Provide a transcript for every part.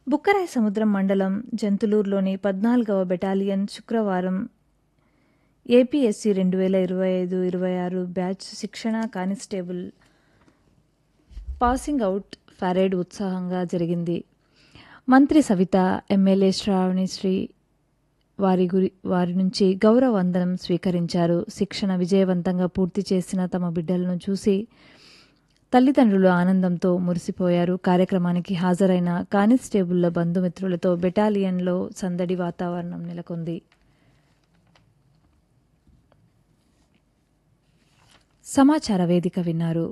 బుక్కరాయ సముద్రం మండలం జంతులూరులోని పద్నాలుగవ బెటాలియన్ శుక్రవారం ఏపీఎస్సీ రెండు వేల ఇరవై ఐదు ఇరవై ఆరు బ్యాచ్ శిక్షణ కానిస్టేబుల్ పాసింగ్ అవుట్ పరేడ్ ఉత్సాహంగా జరిగింది మంత్రి సవిత ఎమ్మెల్యే శ్రావణిశ్రీ వారి గురి వారి నుంచి గౌరవ వందనం స్వీకరించారు శిక్షణ విజయవంతంగా పూర్తి చేసిన తమ బిడ్డలను చూసి తల్లిదండ్రులు ఆనందంతో మురిసిపోయారు కార్యక్రమానికి హాజరైన కానిస్టేబుళ్ల బంధుమిత్రులతో బెటాలియన్లో సందడి వాతావరణం నెలకొంది సమాచార వేదిక విన్నారు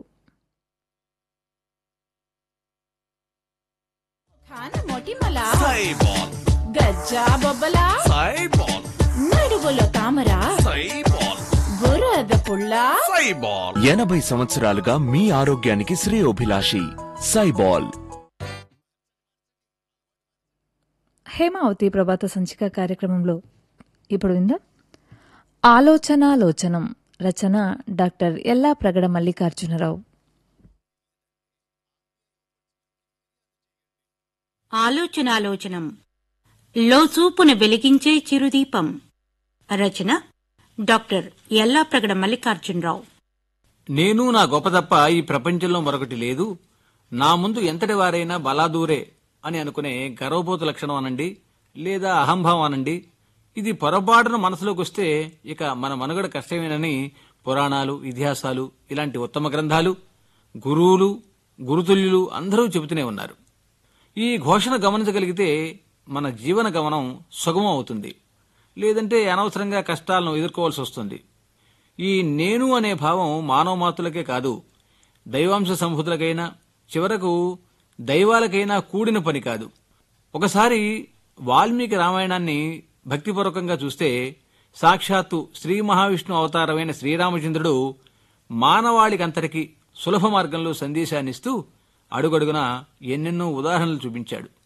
ఖాన మొటిమల సైబాల్ గజ్జా బొబ్బల సైబాల్ నడువులో తామర సైబాల్ బురద పుల్ల సైబాల్ ఎనభై సంవత్సరాలుగా మీ ఆరోగ్యానికి శ్రేయోభిలాషి సైబాల్ హేమావతి ప్రభాత సంచిక కార్యక్రమంలో ఇప్పుడు విందాం ఆలోచనాలోచనం రచన డాక్టర్ ఎల్లా ప్రగడ మల్లికార్జునరావు ఆలోచనాలోచనం లోచూపును వెలిగించే చిరుదీపం రచన డాక్టర్ ఎల్లాప్రగడ మల్లికార్జునరావు నేను నా గొప్ప తప్ప ఈ ప్రపంచంలో మరొకటి లేదు నా ముందు ఎంతటి వారైనా బలాదూరే అని అనుకునే గర్వబోతు లక్షణం అనండి లేదా అహంభావం అనండి ఇది పొరపాటున మనసులోకి వస్తే ఇక మన మనుగడ కష్టమేనని పురాణాలు ఇతిహాసాలు ఇలాంటి ఉత్తమ గ్రంథాలు గురువులు గురుతుల్యులు అందరూ చెబుతూనే ఉన్నారు ఈ ఘోషణ గమనించగలిగితే మన జీవన గమనం సుగమం అవుతుంది లేదంటే అనవసరంగా కష్టాలను ఎదుర్కోవాల్సి వస్తుంది ఈ నేను అనే భావం మానవ మాతులకే కాదు దైవాంశ సంభూతులకైనా చివరకు దైవాలకైనా కూడిన పని కాదు ఒకసారి వాల్మీకి రామాయణాన్ని భక్తిపూర్వకంగా చూస్తే సాక్షాత్తు శ్రీ మహావిష్ణు అవతారమైన శ్రీరామచంద్రుడు మానవాళికంతటికి సులభ మార్గంలో సందేశాన్నిస్తూ అడుగడుగునా ఎన్నెన్నో ఉదాహరణలు చూపించాడు